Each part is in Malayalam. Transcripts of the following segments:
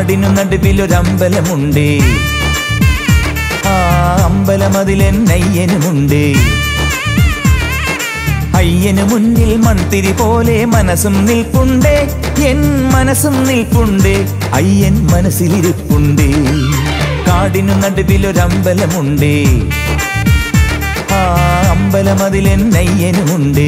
കാടിനു നടുവിലൊരമ്പലമുണ്ട് ആ അമ്പലമതിലെൻ അയ്യനുമുണ്ട് അയ്യന് മുന്നിൽ മൺതിരി പോലെ മനസ്സും നിൽപ്പുണ്ട് എൻ മനസ്സും നിൽപ്പുണ്ട് അയ്യൻ മനസ്സിലിരിപ്പുണ്ട് കാടിനു നടുവിലൊരമ്പലമുണ്ട് ആ അമ്പലമതിലെൻ അയ്യനുമുണ്ട്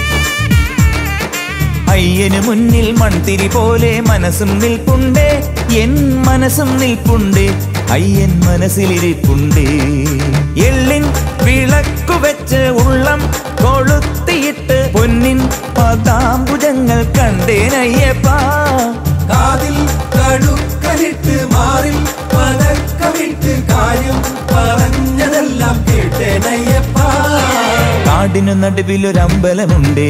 അയ്യന് മുന്നിൽ മൺതിരി പോലെ മനസ്സും നിൽപ്പുണ്ട് എൻ മനസ്സും നിൽപ്പുണ്ട് അയ്യൻ മനസ്സിലിരിപ്പുണ്ട് എള്ളിൻ വിളക്കു വെച്ച് ഉള്ളം കൊളുത്തിയിട്ട് പൊന്നിൻ പതാംബുജങ്ങൾ കണ്ടേനയ്യപ്പാ കാതിൽ കടുക്കലിട്ട് മാറിൽ പതക്കമിട്ട് കാര്യം പറഞ്ഞതെല്ലാം കേട്ടേനയ്യപ്പാ കാടിനു നടുവിലൊരമ്പലമുണ്ട്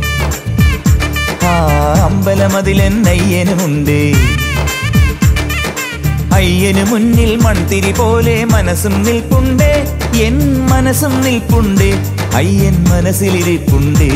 ആ അമ്പലമതിലെൻ അയ്യനുമുണ്ട് അയ്യന് മുന്നിൽ മൺതിരി പോലെ മനസ്സും നിൽപ്പുണ്ട് എൻ മനസ്സും നിൽപ്പുണ്ട് അയ്യൻ മനസ്സിലിരിപ്പുണ്ട്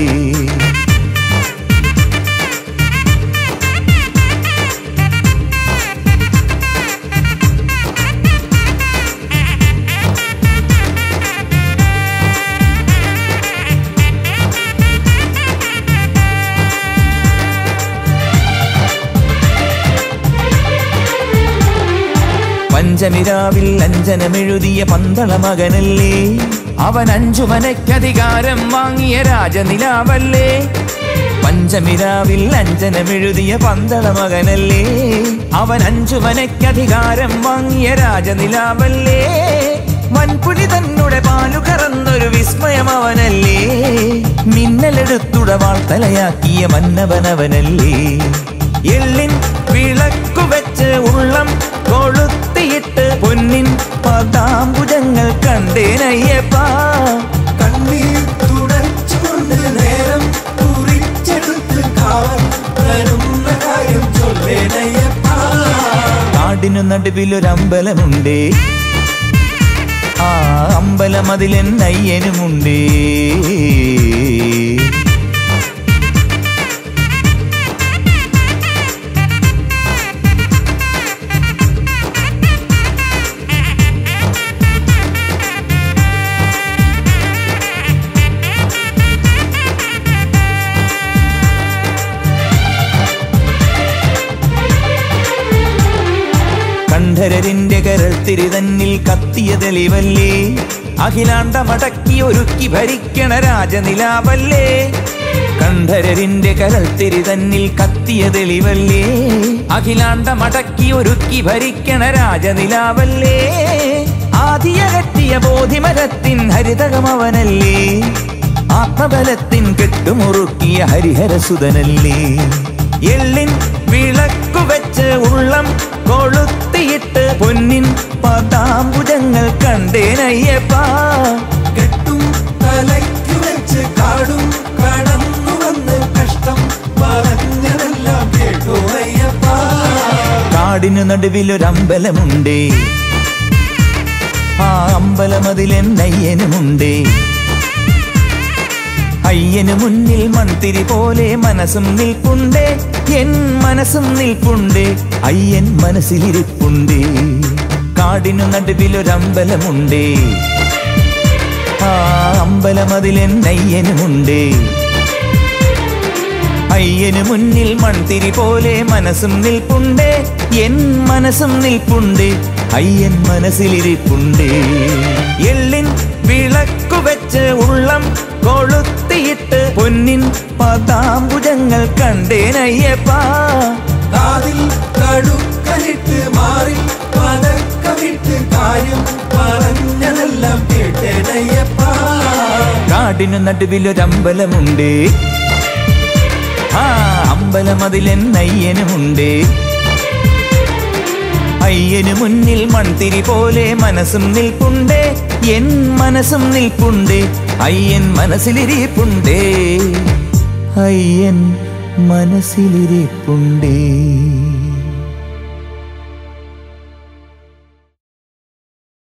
പഞ്ചമിരാവിൽ അഞ്ജനമെഴുതിയ പന്തള മകനല്ലേ അവൻ അഞ്ചുമനയ്ക്കധികാരം വാങ്ങിയ രാജനിലാവല്ലേ പഞ്ചമിരാവിൽ അഞ്ജനമെഴുതിയ പന്തള മകനല്ലേ അവൻ അഞ്ചുമനയ്ക്കധികാരം വാങ്ങിയ രാജനിലാവല്ലേ വൻപുലി തന്നെ പാലു കറന്നൊരു വിസ്മയം അവനല്ലേ മിന്നലെടുത്തുട വാർത്തലയാക്കിയ മന്നവനവനല്ലേ എള്ളിൻ വിളക്കു വെച്ച് ഉള്ളം കൊളുത്തിയിട്ട് പൊന്നിൻ പതാംബുജങ്ങൾ കണ്ടേനയ്യപ്പാ കണ്ണീർ തുടച്ചുകൊണ്ട് നേരം കുറിച്ചെടുത്ത് കാവൽ തരുന്ന കാര്യം ചൊല്ലേനയ്യപ്പാ കാടിനു നടുവിലൊരമ്പലമുണ്ട് ആ അമ്പലമതിലെൻ അയ്യനുമുണ്ട് കണ്ഠരരിന്റെ കരൾത്തിരി തന്നിൽ കത്തിയ തെളിവല്ലേ അഖിലാണ്ട മടക്കി ഒരുക്കി ഭരിക്കണ രാജനിലാവല്ലേ കണ്ഠരരിന്റെ കരൾത്തിരി തന്നിൽ കത്തിയ തെളിവല്ലേ അഖിലാണ്ട മടക്കി ഒരുക്കി ഭരിക്കണ രാജനിലാവല്ലേ ആദിയകറ്റിയ ബോധിമരത്തിൻ ഹരിതകമവനല്ലേ ആത്മബലത്തിൻ കെട്ടുമുറുക്കിയ ഹരിഹരസുതനല്ലേ എള്ളിൻ വിളക്കു വെച്ച് ഉള്ളം കൊളുത്തിയിട്ട് പൊന്നിൻ പതാംബുജങ്ങൾ കണ്ടേനയ്യപ്പാ കെട്ടും തലയ്ക്കു വെച്ച് കാടും കടന്നു വന്ന് കഷ്ടം പറഞ്ഞതെല്ലാം കേട്ടു അയ്യപ്പാ കാടിനു നടുവിലൊരമ്പലമുണ്ട് ആ അമ്പലമതിലെൻ അയ്യനുമുണ്ട് അയ്യന് മുന്നിൽ മൺതിരി പോലെ മനസ്സും നിൽപ്പുണ്ട് എൻ മനസ്സും നിൽപ്പുണ്ട് അയ്യൻ മനസ്സിലിരിപ്പുണ്ട് കാടിനു നടുവിലൊരമ്പലമുണ്ട് ആ അമ്പലമതിലെൻ അയ്യനുമുണ്ട് അയ്യന് മുന്നിൽ മൺതിരി പോലെ മനസ്സും നിൽപ്പുണ്ട് എൻ മനസ്സും നിൽപ്പുണ്ട് അയ്യൻ മനസ്സിലിരിപ്പുണ്ട് എള്ളിൻ വിളക്കു വെച്ച് ഉള്ളം കൊളുത്തിയിട്ട് പൊന്നിൻ പതാംബുജങ്ങൾ കണ്ടേനയ്യപ്പാ കാതിൽ കടുക്കലിട്ട് മാറിൽ പതക്കമിട്ട് കാര്യം പറഞ്ഞതെല്ലാം കേട്ടേനയ്യപ്പാ കാടിനു നടുവിലൊരമ്പലമുണ്ട് ആ അമ്പലമതിലെൻ അയ്യനുമുണ്ട് അയ്യന് മുന്നിൽ മൺതിരി പോലെ മനസ്സും നിൽപ്പുണ്ട് എൻ മനസ്സും നിൽപ്പുണ്ട് അയ്യൻ മനസ്സിലിരിപ്പുണ്ട് അയ്യൻ മനസ്സിലിരിപ്പുണ്ട്